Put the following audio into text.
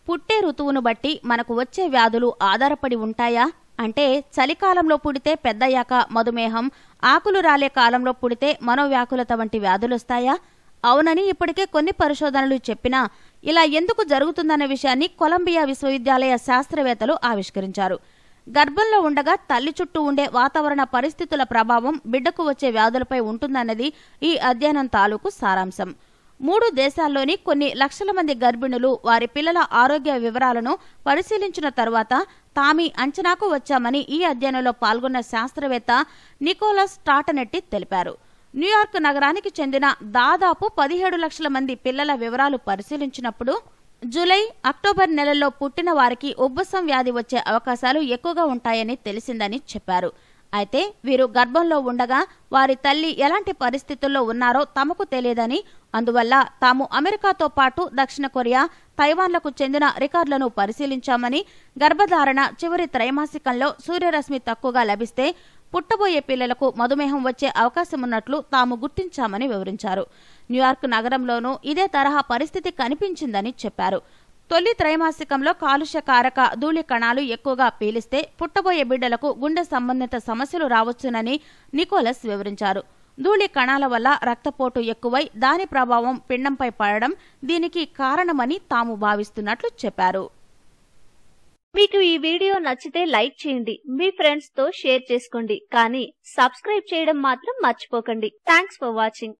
పుట్టే ఋతువును బట్టి మనకు వచ్చే వ్యాధులు ఆధారపడి ఉంటాయా అంటే చలికాలంలో పుడితే పెద్దయ్యాక మధుమేహం ఆకులు రాలే కాలంలో పుడితే మనోవ్యాకులత వంటి వ్యాధులొస్తాయా అవునని ఇప్పటికే కొన్ని పరిశోధనలు చెప్పినా ఇలా ఎందుకు జరుగుతుందన్న విషయాన్ని కొలంబియా విశ్వవిద్యాలయ శాస్త్రవేత్తలు ఆవిష్కరించారు గర్భంలో ఉండగా తల్లి చుట్టూ ఉండే వాతావరణ పరిస్థితుల ప్రభావం బిడ్డకు వచ్చే వ్యాధులపై ఉంటుందన్నది ఈ అధ్యయనం తాలూకు సారాంశం మూడు దేశాల్లోని కొన్ని లక్షల మంది గర్భిణులు వారి పిల్లల ఆరోగ్య వివరాలను పరిశీలించిన తర్వాత తామి అంచనాకు వచ్చామని ఈ అధ్యయనంలో పాల్గొన్న శాస్త్రవేత్త నికోలస్ టాటనెట్టి తెలిపారు న్యూయార్క్ నగరానికి చెందిన దాదాపు పదిహేడు లక్షల మంది పిల్లల వివరాలు పరిశీలించినప్పుడు జూలై అక్టోబర్ నెలల్లో పుట్టిన వారికి ఉబ్బసం వ్యాధి వచ్చే అవకాశాలు ఎక్కువగా ఉంటాయని తెలిసిందని చెప్పారు అయితే వీరు గర్భంలో ఉండగా వారి తల్లి ఎలాంటి పరిస్థితుల్లో ఉన్నారో తమకు తెలియదని అందువల్ల తాము అమెరికాతో పాటు దక్షిణ కొరియా తైవాన్లకు చెందిన రికార్డులను పరిశీలించామని గర్భధారణ చివరి త్రైమాసికంలో సూర్యరశ్మి తక్కువగా లభిస్తే పుట్టబోయే పిల్లలకు మధుమేహం వచ్చే అవకాశమున్నట్లు తాము గుర్తించామని వివరించారు న్యూయార్క్ నగరంలోనూ ఇదే తరహా పరిస్థితి కనిపించిందని చెప్పారు తొలి త్రైమాసికంలో కాలుష్య కారక ధూళి కణాలు ఎక్కువగా పీలిస్తే పుట్టబోయే బిడ్డలకు గుండె సంబంధిత సమస్యలు రావచ్చునని నికోలస్ వివరించారు ధూళి కణాల వల్ల రక్తపోటు ఎక్కువై దాని ప్రభావం పిండంపై పడడం దీనికి కారణమని తాము భావిస్తున్నట్లు చెప్పారు మీకు ఈ వీడియో నచ్చితే లైక్ చేయండి మీ ఫ్రెండ్స్ తో షేర్ చేసుకోండి కానీ సబ్స్క్రైబ్ చేయడం మాత్రం మర్చిపోకండి థ్యాంక్స్ ఫర్ వాచింగ్